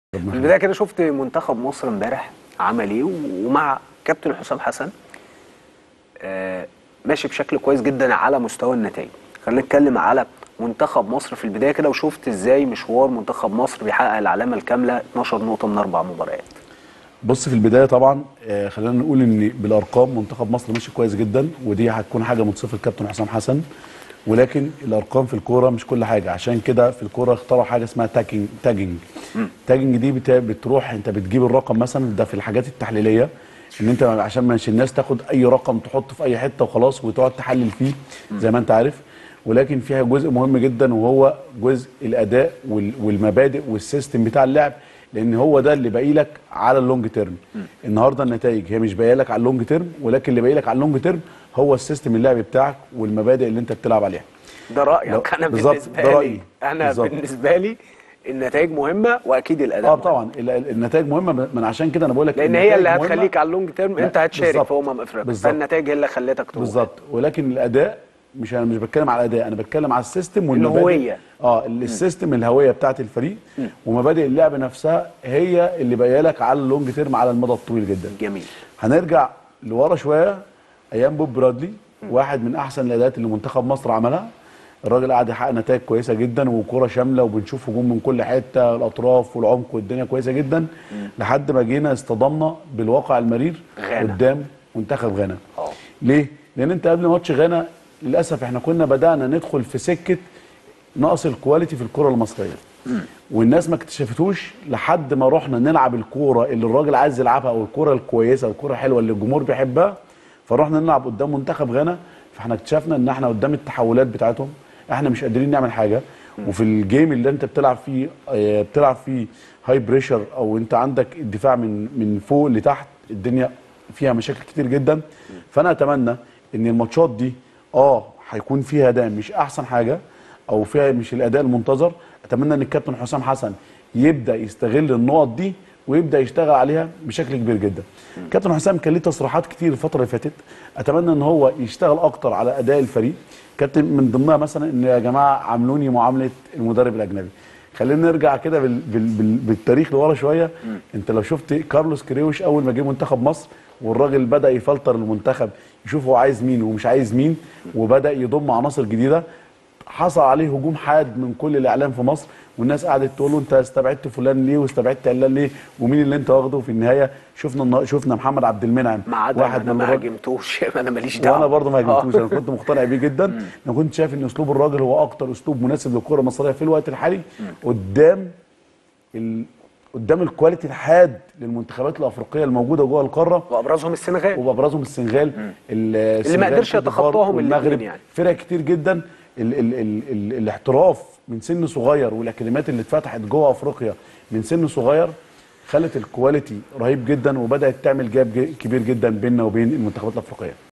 في البدايه كده شفت منتخب مصر امبارح عمل ايه ومع كابتن حسام حسن آه ماشي بشكل كويس جدا على مستوى النتائج خلينا نتكلم على منتخب مصر في البدايه كده وشفت ازاي مشوار منتخب مصر بيحقق العلامه الكامله 12 نقطه من اربع مباريات بص في البدايه طبعا آه، خلينا نقول ان بالارقام منتخب مصر ماشي كويس جدا ودي هتكون حاجه منصفه الكابتن حسام حسن ولكن الارقام في الكوره مش كل حاجه عشان كده في الكوره اخترعوا حاجه اسمها تاجنج تاجنج تاجنج دي بت- بتروح انت بتجيب الرقم مثلا ده في الحاجات التحليليه ان انت عشان مش الناس تاخد اي رقم تحطه في اي حته وخلاص وتقعد تحلل فيه زي ما انت عارف ولكن فيها جزء مهم جدا وهو جزء الاداء وال- والمبادئ والسيستم بتاع اللعب لان هو ده اللي باقي لك على اللونج تيرم النهارده النتائج هي مش باقيه لك على اللونج تيرم ولكن اللي باقي لك على اللونج تيرم هو السيستم اللعبي بتاعك والمبادئ اللي انت بتلعب عليها ده رايك لو- انا بالظبط، بالنسبه ده لي رأيي. انا بالظبط. بالنسبه لي النتائج مهمه واكيد الاداء اه مهم. طبعا ال- ال- النتائج مهمه من عشان كده انا بقول لك لان هي النتائج اللي مهمة. هتخليك على اللونج تيرم لا، انت هتشارك بالظبط. في امم افريقيا بالظبط. فالنتائج هي اللي خلتك تروح بالظبط ولكن الاداء مش انا مش بتكلم على الاداء انا بتكلم على السيستم والمبادئ الهوية. اه ال- السيستم الهويه بتاعت الفريق ومبادئ اللعب نفسها هي اللي باقيه لك على اللونج تيرم على المدى الطويل جدا جميل هنرجع لورا شويه ايام بوب برادلي واحد من احسن الاداءات اللي منتخب مصر عملها الراجل قاعد يحقق نتائج كويسه جدا وكوره شامله وبنشوف هجوم من كل حته الاطراف والعمق والدنيا كويسه جدا لحد ما جينا اصطدمنا بالواقع المرير غانا. قدام منتخب غانا اه ليه؟ لان انت قبل ماتش غانا للاسف احنا كنا بدانا ندخل في سكه نقص الكواليتي في الكره المصريه والناس ما اكتشفتوش لحد ما رحنا نلعب الكوره اللي الراجل عايز يلعبها او الكوره الكويسه والكوره الحلوه اللي الجمهور بيحبها فرحنا نلعب قدام منتخب غانا فاحنا اكتشفنا ان احنا قدام التحولات بتاعتهم احنا مش قادرين نعمل حاجه وفي الجيم اللي انت بتلعب فيه آه، بتلعب فيه هاي بريشر او انت عندك الدفاع من من فوق لتحت الدنيا فيها مشاكل كتير جدا فانا اتمنى ان الماتشات دي اه هيكون فيها اداء مش احسن حاجه او فيها مش الاداء المنتظر اتمنى ان الكابتن حسام حسن يبدا يستغل النقط دي ويبدا يشتغل عليها بشكل كبير جدا كابتن حسام كان ليه تصريحات كتير الفتره اللي فاتت اتمنى ان هو يشتغل اكتر على اداء الفريق كابتن من ضمنها مثلا ان يا جماعه عاملوني معامله المدرب الاجنبي خلينا نرجع كده بال بال بال بالتاريخ لورا شويه انت لو شفت كارلوس كريوش اول ما جه منتخب مصر والراجل بدا يفلتر المنتخب يشوف هو عايز مين ومش عايز مين وبدا يضم عناصر جديده حصل عليه هجوم حاد من كل الاعلام في مصر والناس قعدت تقول له انت استبعدت فلان ليه واستبعدت علان ليه ومين اللي انت واخده في النهايه شفنا النا- شفنا محمد عبد المنعم ما عدا واحد انا من ما الراجل هاجمتوش انا ماليش دعوه وانا برضه ما هاجمتوش آه. انا كنت مقتنع بيه جدا انا كنت شايف ان اسلوب الراجل هو اكتر اسلوب مناسب للكره المصريه في الوقت الحالي قدام ال... قدام الكواليتي الحاد للمنتخبات الافريقيه الموجوده جوه القاره وابرزهم السنغال وبابرزهم السنغال السنغال، ما قدرش كوت ديفوار يتخطاهم والمغرب الاتنين يعني. فرق كتير جدا ال ال ال ال الاحتراف من سن صغير والاكاديميات اللي اتفتحت جوه افريقيا من سن صغير خلت الكواليتي رهيب جدا وبدات تعمل جاب ج- كبير جدا بيننا وبين المنتخبات الافريقيه